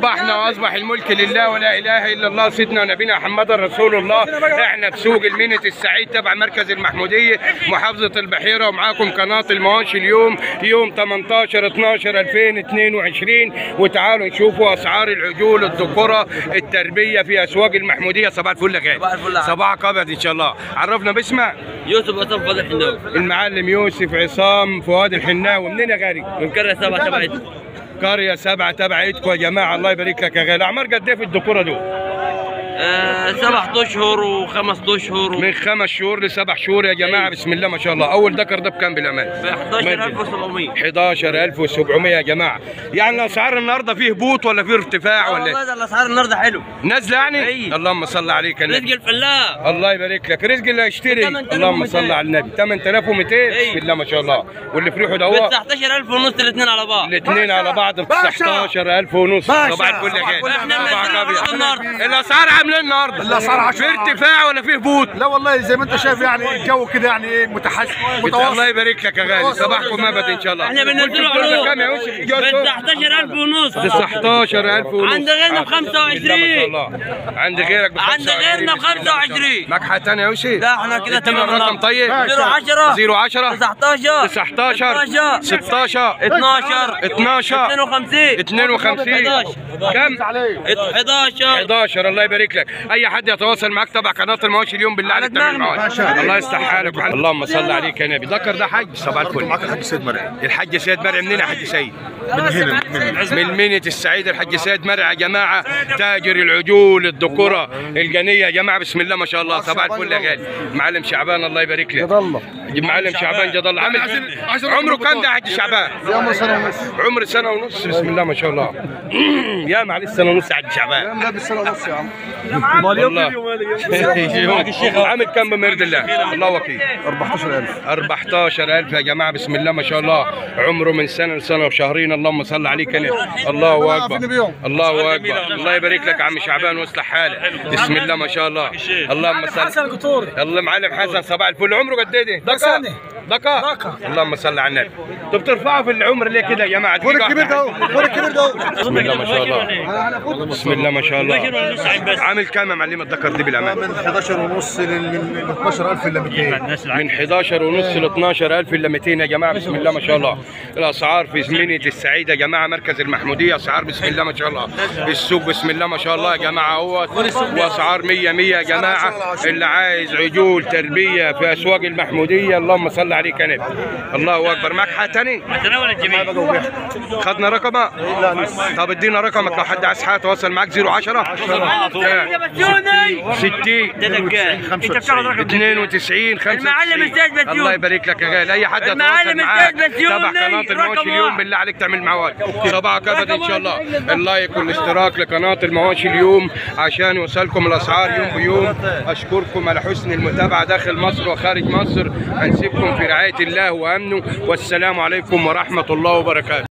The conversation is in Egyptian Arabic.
اصبحنا واصبح الملك لله ولا اله الا الله سيدنا نبينا محمد رسول الله احنا في سوق المنت السعيد تبع مركز المحموديه محافظه البحيره ومعاكم قناه المواشي اليوم يوم 18 12 2022 وتعالوا نشوفوا اسعار العجول الذكوره التربيه في اسواق المحموديه صباح الفل يا غالي صباح الفل. صباحك ابيض ان شاء الله عرفنا باسمك يوسف عصام فضل حناوي المعلم يوسف عصام فؤاد الحناوي منين يا غالي؟ من قرية سبعة تبعت قريه سبعه تبع ايدكم يا جماعه الله يبارك لك يا غالي اعمار قد ايه في الذكوره دول؟ آه سبعة اشهر وخمس اشهر من خمس شهور لسبع شهور يا جماعه بسم الله ما شاء الله اول ذكر ده بكام بالامان؟ ب 11700 11700 يا جماعه يعني الاسعار النهارده فيه هبوط ولا فيه ارتفاع ولا والله إيه؟ ده الاسعار النهارده حلو نازله يعني؟ أي. اللهم صل عليك يا رزق النبي الفلاح الله يبارك لك رزق اللي هيشتري 8200. اللهم صل على النبي 8200 أي. بسم الله ما شاء الله واللي في ريحه ب ده 19000 ونص الاثنين على بعض الاثنين على بعض ب 19000 ونص صباح الفل يا غالي احنا صباحك منزلين أبيض. عروض النهارده الاسعار عامله إيه النهارده؟ الأسعار عشرة. في ارتفاع ولا في هبوط؟ لا والله زي ما انت شايف يعني الجو كده يعني ايه متحسن الله متواصل يبارك لك يا غالي صباحكم ابد ان شاء الله احنا بننزلوا والدكتور ده عروض كام يا يوسف؟ ب 19000 ونص 19000 ونص عند غيرنا ب بسم الله ما شاء 25 الله عند غيرك ب عند غيرنا ب 25 معك حاجه ثانيه يا يوسف؟ لا احنا كده ادينا تمام الرقم طيب 010 010 19 19 16 12 12 52 52 كم؟ 11 11 الله يبارك لك اي حد يتواصل معاك تبع قناه المواشي اليوم بالله عليك تعمل المواشي الله يصلح حالك وحالك. اللهم صل عليك يا نبي ذكر ده حج صباح الفل معاك الحاج سيد مرعي الحاج سيد مرعي منين يا حاج سيد؟ من هنا من من منية السعيد الحاج سيد مرعي يا جماعه تاجر العجول الذكوره الجنيه يا جماعه بسم الله ما شاء الله صباح الفل يا غالي معلم شعبان الله يبارك لك الله معلم شعبان جد الله عامل عمره كام ده يا حاج شعبان؟ يوم سنه ونص عمر سنه ونص بسم الله ما شاء الله يا معلش سنه ونص يا حاج شعبان لا بالسنه ونص يا عم والله عامل كم بمرد الله الله وكيل 14000 14000 يا جماعه بسم الله ما شاء الله عمره من سنه لسنه وشهرين اللهم صل عليك يا نبي الله اكبر الله اكبر الله يبارك لك يا عم شعبان واصلح حالك بسم الله ما شاء الله اللهم صل حسن قطوري الله معلم حسن صباح الفل عمره قد ايه ده؟ دقه دقه اللهم صل على النبي انتوا بترفعوا في العمر ليه كده يا جماعه فور الكبير ده اهو فور الكبير ده اهو بسم الله ما شاء الله بسم الله ما شاء الله عامل كام يا معلم الذكر دي بالامان من 11 ونص لل 12000 الا 200 من 11 ونص ل 12000 الا 200 يا جماعه بسم الله ما شاء الله الاسعار في زمينة السعيد يا جماعه مركز المحموديه اسعار بسم الله ما شاء الله السوق بسم الله ما شاء الله يا جماعه اهوت واسعار 100 100 يا جماعه اللي عايز عجول تربيه في اسواق المحموديه اللهم صل عليك يا نبي الله اكبر معك حاجه ثاني تناول الجميع خدنا رقمك طب ادينا رقمك لو حد عايز حاجه تواصل معاك 010 60 92 95 المعلم أستاذ بسيوني. الله يبارك لك يا غالي اي حد يتواصل المعلم معاك أستاذ بسيوني. تبع قناه المواشي رقم اليوم واحد. بالله عليك تعمل معاه واجب صباحك ابدا ان شاء الله اللايك والاشتراك لقناه المواشي اليوم عشان يوصلكم الاسعار يوم بيوم اشكركم على حسن المتابعه داخل مصر وخارج مصر هنسيبكم في رعايه الله وامنه والسلام عليكم ورحمه الله وبركاته